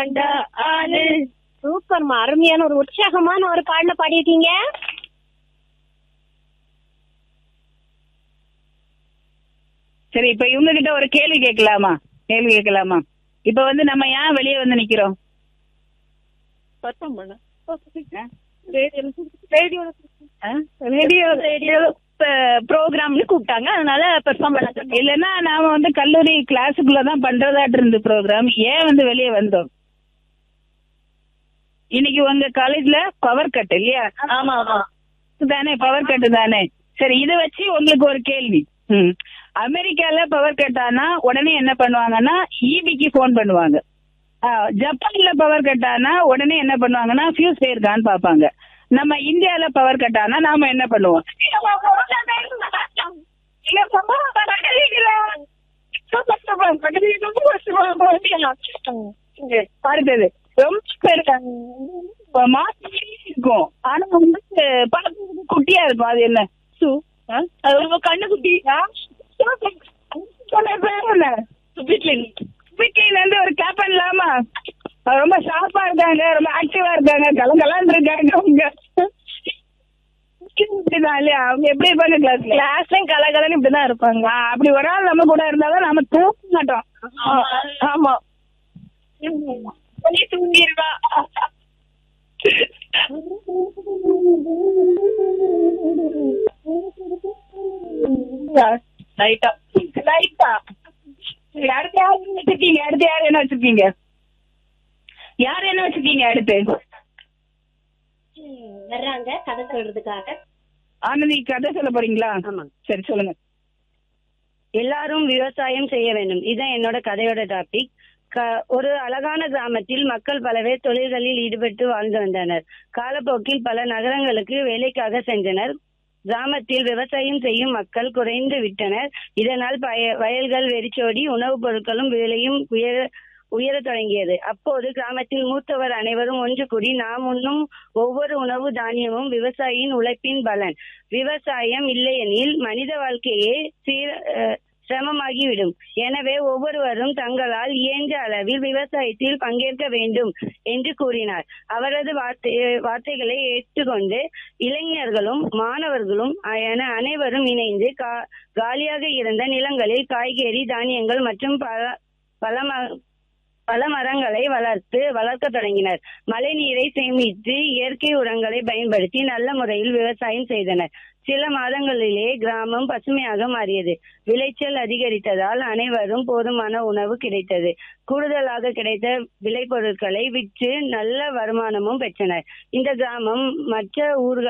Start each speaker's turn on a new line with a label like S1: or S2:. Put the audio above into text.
S1: ஆளு
S2: சூப்பர்மா அருமையான ஒரு உற்சாகமான ஒரு பாடல பாடியிருக்கீங்க
S1: சரி இப்ப இவங்க கிட்ட ஒரு கேள்வி கேட்கலாமா கேள்வி கேட்கலாமா இப்ப வந்து நம்ம ஏன் வெளியே வந்து நிக்கிறோம்
S2: பத்தம் பண்ண
S1: ஆ?
S2: ரேடியோ
S1: ஆ?
S2: ரேடியோ ரேடியோ ப்ரோக்ராம்னு கூப்பிட்டாங்க அதனால பெர்ஃபார்ம் பண்ண சொன்னேன்.
S1: இல்லன்னா நாம வந்து கல்லூரி கிளாஸுக்குள்ள தான் பண்றதாட்டு இருந்து ப்ரோக்ராம் ஏன் வந்து வெளியே வந்தோம் இன்னைக்கு உங்க காலேஜ்ல பவர் கட் இல்லையா
S2: ஆமா ஆமா
S1: தானே பவர் கட் தானே சரி இத வச்சு உங்களுக்கு ஒரு கேள்வி ம். அமெரிக்கால பவர் கட் ஆனா உடனே என்ன பண்ணுவாங்கன்னா ஈபிக்கு ஃபோன் பண்ணுவாங்க ஆ, ஜப்பான்ல பவர் கட் ஆனா உடனே என்ன பண்ணுவாங்கன்னா ஃபியூஸ் போயிருக்கான்னு பாப்பாங்க நம்ம இந்தியால பவர் கட் ஆனா நாம என்ன பண்ணுவோம் இல்ல, சம்பவம் நடக்கலைங்களா? அடுத்தது ரொம்ப பேருக்காங்க மாத்தி இருக்கும் ஆனா வந்து பார்க்கறதுக்கு குட்டியா இருக்கும் அது என்ன
S2: சு ஆ? அது ரொம்ப கண்ணு குட்டி
S1: வீட்ல இருந்து ஒரு கேப் பண்ணலாமா அவங்க ரொம்ப ஷார்ப்பா இருக்காங்க ரொம்ப ஆக்டிவா இருக்காங்க கலங்கலான்னு இருக்காங்க அவங்க இப்படிதான் இல்லையா அவங்க எப்படி இருப்பாங்க கிளாஸ்ல
S2: கிளாஸ்லயும் கலகலன்னு இப்படிதான் இருப்பாங்க
S1: அப்படி ஒரு ஆள் நம்ம கூட இருந்தாலும் நம்ம தூக்க மாட்டோம்
S2: ஆமா
S1: தூங்கிடுவா
S2: ரைட்டா
S1: ரைட்டா அடுத்து யார் என்ன வச்சிருக்கீங்க அடுத்து யார் என்ன வச்சிருக்கீங்க யார் என்ன வச்சிருக்கீங்க அடுத்து
S2: வர்றாங்க கதை சொல்றதுக்காக
S1: ஆனந்தி கதை சொல்ல போறீங்களா
S3: ஆமா
S1: சரி சொல்லுங்க
S3: எல்லாரும் விவசாயம் செய்ய வேண்டும் இதுதான் என்னோட கதையோட டாபிக் ஒரு அழகான கிராமத்தில் மக்கள் பல பேர் தொழில்களில் ஈடுபட்டு வாழ்ந்து வந்தனர் காலப்போக்கில் பல நகரங்களுக்கு வேலைக்காக சென்றனர் கிராமத்தில் விவசாயம் செய்யும் மக்கள் குறைந்து விட்டனர் இதனால் பய- வயல்கள் வெறிச்சோடி உணவுப் பொருட்களும் விலையும் உயர உயரத் தொடங்கியது அப்போது கிராமத்தில் மூத்தவர் அனைவரும் ஒன்று கூடி நாம் உண்ணும் ஒவ்வொரு உணவு தானியமும் விவசாயியின் உழைப்பின் பலன் விவசாயம் இல்லையெனில் மனித வாழ்க்கையே சீர அஹ், சிரமமாகிவிடும் எனவே ஒவ்வொருவரும் தங்களால் இயன்ற அளவில் விவசாயத்தில் பங்கேற்க வேண்டும் என்று கூறினார் அவரது வார்த்தை வார்த்தைகளை ஏற்றுக்கொண்டு இளைஞர்களும் மாணவர்களும் என அனைவரும் இணைந்து கா- காலியாக இருந்த நிலங்களில் காய்கறி தானியங்கள் மற்றும் பல பல ம- பல மரங்களை வளர்த்து வளர்க்க தொடங்கினர் மழை நீரை சேமித்து இயற்கை உரங்களை பயன்படுத்தி நல்ல முறையில் விவசாயம் செய்தனர் சில மாதங்களிலே கிராமம் பசுமையாக மாறியது விளைச்சல் அதிகரித்ததால் அனைவரும் போதுமான உணவு கிடைத்தது கூடுதலாக கிடைத்த விளைபொருட்களை விற்று நல்ல வருமானமும் பெற்றனர் இந்த கிராமம் மற்ற ஊர்கள்